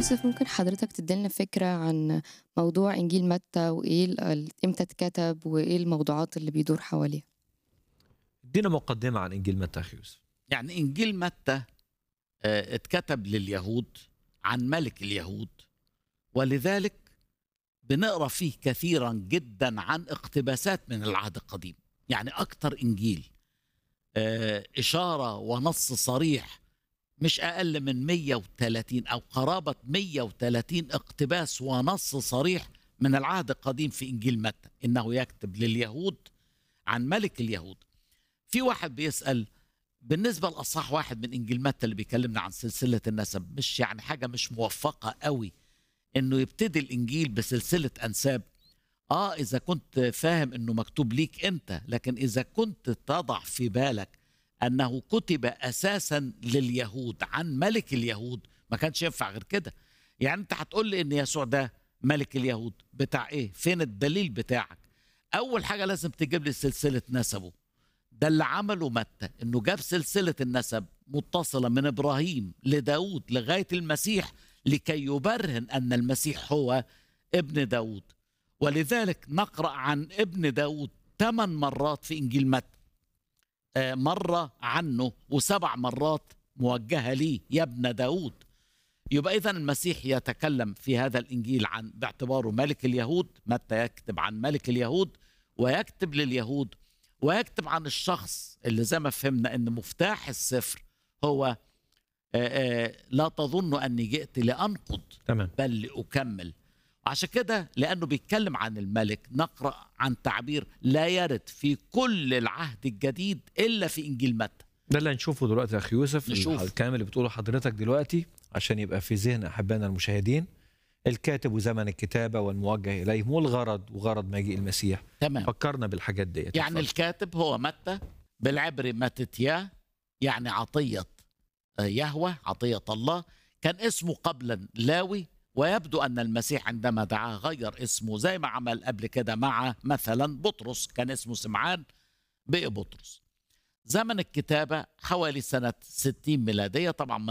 يوسف ممكن حضرتك تديلنا فكرة عن موضوع إنجيل متى وإيه ال ال إمتى اتكتب وإيه الموضوعات اللي بيدور حواليه؟ ادينا مقدمة عن إنجيل متى أخي يوسف يعني إنجيل متى آه، اتكتب لليهود عن ملك اليهود ولذلك بنقرا فيه كثيرا جدا عن اقتباسات من العهد القديم يعني أكتر إنجيل آه، إشارة ونص صريح مش أقل من 130 أو قرابة 130 اقتباس ونص صريح من العهد القديم في إنجيل متى إنه يكتب لليهود عن ملك اليهود في واحد بيسأل بالنسبة لأصحاح واحد من إنجيل متى اللي بيكلمنا عن سلسلة النسب مش يعني حاجة مش موفقة قوي إنه يبتدي الإنجيل بسلسلة أنساب آه إذا كنت فاهم إنه مكتوب ليك أنت لكن إذا كنت تضع في بالك أنه كتب أساسا لليهود عن ملك اليهود ما كانش ينفع غير كده يعني أنت هتقول لي إن يسوع ده ملك اليهود بتاع إيه فين الدليل بتاعك أول حاجة لازم تجيب لي سلسلة نسبه ده اللي عمله متى انه جاب سلسله النسب متصله من ابراهيم لداود لغايه المسيح لكي يبرهن ان المسيح هو ابن داود ولذلك نقرا عن ابن داود ثمان مرات في انجيل متى آه، مره عنه وسبع مرات موجهه ليه يا ابن داود يبقى اذا المسيح يتكلم في هذا الانجيل عن باعتباره ملك اليهود متى يكتب عن ملك اليهود ويكتب لليهود ويكتب عن الشخص اللي زي ما فهمنا ان مفتاح السفر هو آه، آه، لا تظن اني جئت لانقض تمام بل لاكمل عشان كده لانه بيتكلم عن الملك نقرا عن تعبير لا يرد في كل العهد الجديد الا في انجيل متى ده اللي هنشوفه دلوقتي يا أخي يوسف نشوف. الكلام اللي بتقوله حضرتك دلوقتي عشان يبقى في ذهن أحبائنا المشاهدين الكاتب وزمن الكتابة والموجه إليهم والغرض وغرض مجيء المسيح تمام فكرنا بالحاجات دي يعني الكاتب هو متى بالعبري متتيا يعني عطية آه، يهوه عطية الله كان اسمه قبلا لاوي ويبدو أن المسيح عندما دعاه غير اسمه زي ما عمل قبل كده مع مثلا بطرس كان اسمه سمعان بقي بطرس زمن الكتابة حوالي سنة 60 ميلادية طبعا